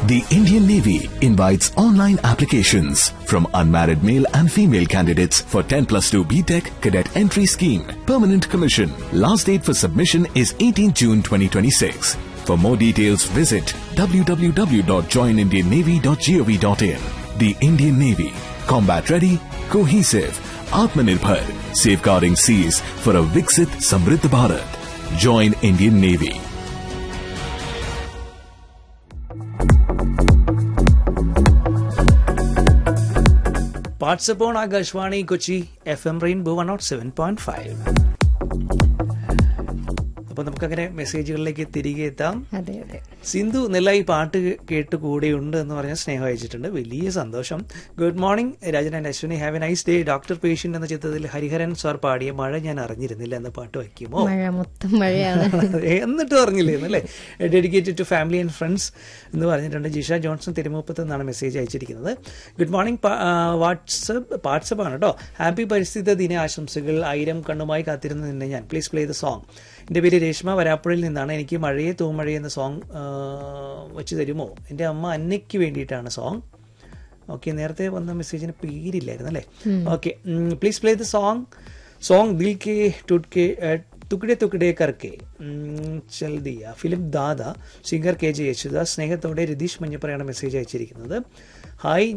The Indian Navy invites online applications from unmarried male and female candidates for 10 plus 2 BTEC cadet entry scheme. Permanent commission. Last date for submission is 18 June 2026. For more details, visit www.joinindiannavy.gov.in. The Indian Navy. Combat ready, cohesive, Atmanirbhar, safeguarding seas for a Viksit Samriddh Bharat. Join Indian Navy. WhatsApp on Akashvani Kochi F M rainbow one nought seven point five അപ്പൊ നമുക്കങ്ങനെ മെസ്സേജുകളിലേക്ക് തിരികെ എത്താം അതെ അതെ സിന്ധു നെല്ലായി പാട്ട് കേട്ട് കൂടെയുണ്ട് എന്ന് പറഞ്ഞ സ്നേഹം അയച്ചിട്ടുണ്ട് വലിയ സന്തോഷം good morning Rajan and Ashwini have a nice day doctor patient എന്ന ചിത്രത്തിൽ ഹരിഹരൻ സാർ പാടിയ മഴ ഞാൻ അറിഞ്ഞിരുന്നില്ല എന്ന പാട്ട് വയ്ക്കുമോ മഴ മൊത്തം മഴയാണ് എന്നിട്ട് പറഞ്ഞില്ലേ എന്നല്ലേ dedicated to family and friends എന്ന് പറഞ്ഞിട്ടുണ്ട് ജിഷ ജോൺസൺ തിരുമുപ്പത്ത് നിന്നാണ് മെസ്സേജ് അയച്ചിരിക്കുന്നത് ഗുഡ് മോർണിംഗ് വാട്സപ്പ് വാട്സപ്പ് ആണ് കേട്ടോ ഹാപ്പി പരിസ്ഥിതി ദിന ആശംസകൾ ആയിരം കണ്ണുമായി കാത്തിരുന്ന് നിന്നെ ഞാൻ പ്ലീസ് പ്ലേ ദ സോങ് എൻ്റെ പേര് രേഷ്മ വരാപ്പുഴയിൽ നിന്നാണ് എനിക്ക് മഴയെ തൂമഴ എന്ന സോങ് വെച്ച് തരുമോ എൻ്റെ അമ്മ അന്നയ്ക്ക് വേണ്ടിയിട്ടാണ് സോങ് ഓക്കെ നേരത്തെ വന്ന മെസ്സേജിന് പേരില്ലായിരുന്നു അല്ലേ okay please play the song song Dil ke ടുട്ട് ke tukde tukde karke chal diya film Dada singer K J Yesudas സ്നേഹത്തോടെ രതീഷ് മഞ്ഞപ്പറയാണ് മെസ്സേജ് അയച്ചിരിക്കുന്നത് ഹായ്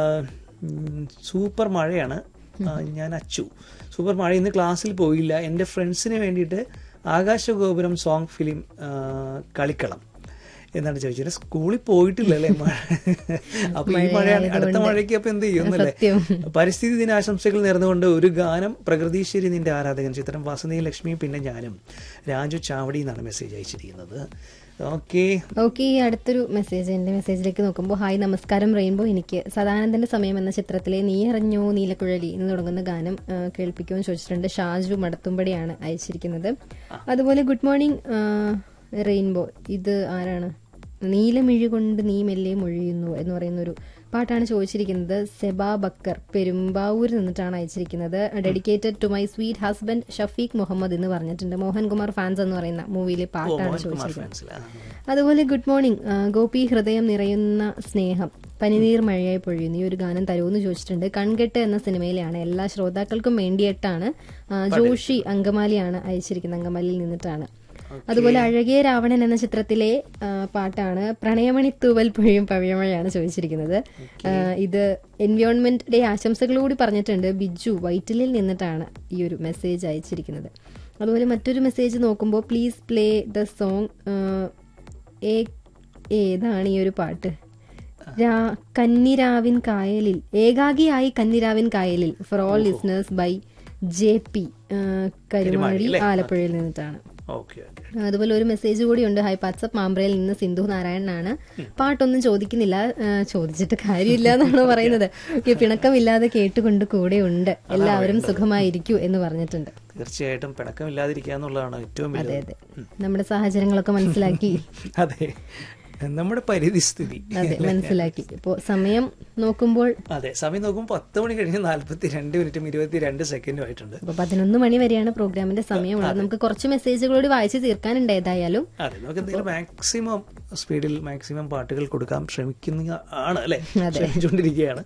സൂപ്പർ മഴയാണ് ആ, ഞാൻ അച്ചു സൂപ്പർ മഴ ഇന്ന് ക്ലാസ്സിൽ പോയില്ല എൻ്റെ ഫ്രണ്ട്സിന് വേണ്ടിയിട്ട് ആകാശഗോപുരം സോങ് ഫിലിം ആ, കളിക്കളം എന്നാണ് ചോദിച്ചത് സ്കൂളിൽ പോയിട്ടില്ലല്ലേ മഴ അപ്പൊ ഈ മഴയാണ് അടുത്ത മഴയ്ക്ക് അപ്പൊ എന്ത് ചെയ്യുന്നല്ലേ സത്യം. പരിസ്ഥിതി ദിനാശംസകൾ നേർന്നുകൊണ്ട് ഒരു ഗാനം പ്രകൃതീശ്വരി നിന്റെ ആരാധകൻ ചിത്രം വസന്തയും ലക്ഷ്മിയും പിന്നെ ഞാനും രാജു ചാവടി എന്നാണ് മെസ്സേജ് അയച്ചിരിക്കുന്നത് ഓക്കെ ഓക്കെ ഈ അടുത്തൊരു മെസ്സേജ് എന്റെ മെസ്സേജിലേക്ക് നോക്കുമ്പോൾ ഹായ് നമസ്കാരം റെയിൻബോ എനിക്ക് സദാനന്ദന്റെ സമയം എന്ന ചിത്രത്തിലെ നീ അറിഞ്ഞോ നീലക്കുഴലി എന്ന് തുടങ്ങുന്ന ഗാനം ആ, കേൾപ്പിക്കുമെന്ന് ചോദിച്ചിട്ടുണ്ട് ഷാജു മടത്തുമ്പടിയാണ് അയച്ചിരിക്കുന്നത് അതുപോലെ ഗുഡ് മോർണിംഗ് റെയിൻബോ ഇത് ആരാണ് നീലമിഴി കൊണ്ട് നീ മെല്ലെ മൊഴിയുന്നു എന്ന് പറയുന്ന ഒരു പാട്ടാണ് ചോദിച്ചിരിക്കുന്നത് സെബാ ബക്കർ പെരുമ്പാവൂരിൽ നിന്നിട്ടാണ് അയച്ചിരിക്കുന്നത് dedicated to my sweet husband Shafeeq Muhammad എന്ന് പറഞ്ഞിട്ടുണ്ട് മോഹൻകുമാർ ഫാൻസ് എന്ന് പറയുന്ന മൂവിയിലെ പാട്ടാണ് കുമാർ ചോദിച്ചിരിക്കുന്നത് ഫാൻസില അതുപോലെ ഗുഡ് മോർണിംഗ് ആ, ഗോപി ഹൃദയം നിറയുന്ന സ്നേഹം പനിനീർ മഴയായി പൊഴിയുന്നു ഈ ഒരു ഗാനം തരുമെന്ന് ചോദിച്ചിട്ടുണ്ട് കൺകെട്ട് എന്ന സിനിമയിലാണ് എല്ലാ ശ്രോതാക്കൾക്കും വേണ്ടിയിട്ടാണ് ആ, ജോഷി അങ്കമാലിയാണ് അയച്ചിരിക്കുന്നത് അങ്കമാലിയിൽ നിന്നിട്ടാണ് അതുപോലെ അഴകിയ രാവണൻ എന്ന ചിത്രത്തിലെ ആ, പാട്ടാണ് പ്രണയമണി തൂവൽ പൊഴിയും പവിഴമഴയാണ് ചോദിച്ചിരിക്കുന്നത് ആ, ഇത് എൻവയോൺമെന്റ് ഡേ ആശംസകളോടി പറഞ്ഞിട്ടുണ്ട് ബിജു വൈറ്റിലിൽ നിന്നിട്ടാണ് ഈ ഒരു മെസ്സേജ് അയച്ചിരിക്കുന്നത് അതുപോലെ മറ്റൊരു മെസ്സേജ് നോക്കുമ്പോൾ പ്ലീസ് പ്ലേ ദ സോങ് ഏതാണ് ഈ ഒരു പാട്ട് രാ- കന്നിരാവിൻ കായലിൽ ഏകാഗിയായി കന്നിരാവിൻ കായലിൽ for all listeners by J P Karumadi ആലപ്പുഴയിൽ നിന്നിട്ടാണ് ഓക്കെ ഓക്കെ അതുപോലെ ഒരു മെസ്സേജ് കൂടിയുണ്ട് ഹൈ വാട്സപ്പ് മാമ്പ്രയിൽ നിന്ന് സിന്ധു നാരായണനാണ് പാട്ടൊന്നും ചോദിക്കുന്നില്ല ആ, ചോദിച്ചിട്ട് കാര്യമില്ല എന്നാണ് പറയുന്നത് ഈ പിണക്കമില്ലാതെ കേട്ടുകൊണ്ട് കൂടെ ഉണ്ട് എല്ലാവരും സുഖമായിരിക്കൂ എന്ന് പറഞ്ഞിട്ടുണ്ട് തീർച്ചയായിട്ടും പിണക്കമില്ലാതിരിക്കുക എന്നുള്ളതാണ് ഏറ്റവും അതെ വലിയ അതെ നമ്മുടെ സാഹചര്യങ്ങളൊക്കെ മനസ്സിലാക്കി അതെ നമ്മുടെ പരിധിസ്ഥിതി അതെ മനസ്സിലാക്കി ഇപ്പോ സമയം നോക്കുമ്പോൾ അതെ സമയം നോക്കുമ്പോൾ പത്ത് മണി കഴിഞ്ഞ് നാല്പത്തി രണ്ട് മിനിറ്റും ഇരുപത്തി രണ്ട് സെക്കൻഡും ആയിട്ടുണ്ട് ഇപ്പൊ പതിനൊന്ന് മണി വരെയാണ് പ്രോഗ്രാമിന്റെ സമയമുള്ളത് നമുക്ക് കുറച്ച് മെസ്സേജുകളോട് വായിച്ച് തീർക്കാനുണ്ട് ഏതായാലും അതെ നമുക്ക് എന്തെങ്കിലും മാക്സിമം സ്പീഡിൽ മാക്സിമം പാട്ടുകൾ കൊടുക്കാൻ ശ്രമിക്കുന്ന ആണ് അല്ലെ ശ്രമിച്ചുകൊണ്ടിരിക്കുകയാണ്